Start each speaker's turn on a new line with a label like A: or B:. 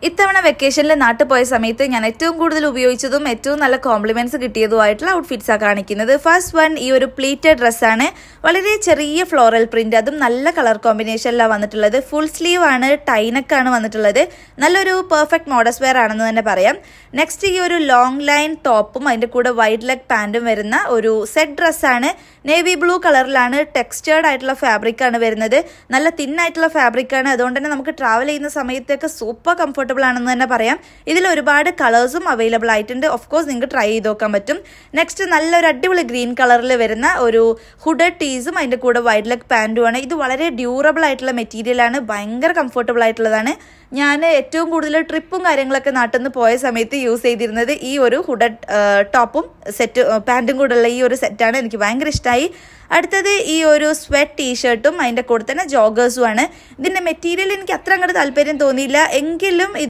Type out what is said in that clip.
A: ഇത്തവണ വെക്കേഷനിൽ നാട്ടിൽ പോയ സമയത്ത് ഞാൻ ഏറ്റവും കൂടുതൽ ഉപയോഗിച്ചതും ഏറ്റവും നല്ല കോംപ്ലിമെന്റ്സ് കിട്ടിയതുമായിട്ടുള്ള ഔട്ട്ഫിറ്റ്സ് ആണ് കാണിക്കുന്നത് ഫസ്റ്റ് വൺ ഈ ഒരു പ്ലീറ്റഡ് ഡ്രസ്സാണ് വളരെ ചെറിയ ഫ്ലോറൽ പ്രിന്റ് അതും നല്ല കളർ കോമ്പിനേഷനിലാണ് വന്നിട്ടുള്ളത് ഫുൾ സ്ലീവ് ആണ് ടൈനക്കാണ് വന്നിട്ടുള്ളത് നല്ലൊരു പെർഫെക്റ്റ് മോഡസ് വെയർ ആണെന്ന് തന്നെ പറയാം നെക്സ്റ്റ് ഈ ഒരു ലോങ് ലൈൻ ടോപ്പും അതിന്റെ കൂടെ വൈഡ് ലെഗ് പാൻറ്റും വരുന്ന ഒരു സെറ്റ് ഡ്രസ്സാണ് നേവി ബ്ലൂ കളറിലാണ് ടെക്സ്റ്റേർഡ് ആയിട്ടുള്ള ഫാബ്രിക് ആണ് വരുന്നത് നല്ല തിൻ ആയിട്ടുള്ള ഫാബ്രിക് ആണ് അതുകൊണ്ട് തന്നെ നമുക്ക് ട്രാവൽ ചെയ്യുന്ന സമയത്തൊക്കെ സൂപ്പർ കംഫർട്ടബിൾ ആണെന്ന് തന്നെ പറയാം ഇതിൽ ഒരുപാട് കളേഴ്സും അവൈലബിൾ ആയിട്ടുണ്ട് ഓഫ് കോഴ്സ് നിങ്ങൾക്ക് ട്രൈ ചെയ്ത് നോക്കാൻ പറ്റും നെക്സ്റ്റ് നല്ലൊരു അടിപൊളി ഗ്രീൻ കളറിൽ വരുന്ന ഒരു ഹുഡഡ് ടീസും അതിൻ്റെ കൂടെ വൈഡ് ലെഗ് പാൻറ്റുമാണ് ഇത് വളരെ ഡ്യൂറബിൾ ആയിട്ടുള്ള മെറ്റീരിയൽ ആണ് ഭയങ്കര കംഫർട്ടബിൾ ആയിട്ടുള്ളതാണ് ഞാൻ ഏറ്റവും കൂടുതൽ ട്രിപ്പും കാര്യങ്ങളൊക്കെ നാട്ടിൽ നിന്ന് പോയ സമയത്ത് യൂസ് ചെയ്തിരുന്നത് ഈ ഒരു ഹുഡഡ് ടോപ്പും സെറ്റ് പാൻറ്റും കൂടെയുള്ള ഈ ഒരു സെറ്റാണ് എനിക്ക് ഭയങ്കര ഇഷ്ടമായി അടുത്തത് ഈ ഒരു സ്വെറ്റ് ടീഷർട്ടും അതിൻ്റെ കൂടെ തന്നെ ജോഗേഴ്സും ആണ് ഇതിൻ്റെ മെറ്റീരിയൽ എനിക്ക് അത്ര അങ്ങോട്ട് താല്പര്യം തോന്നിയില്ല എങ്കിലും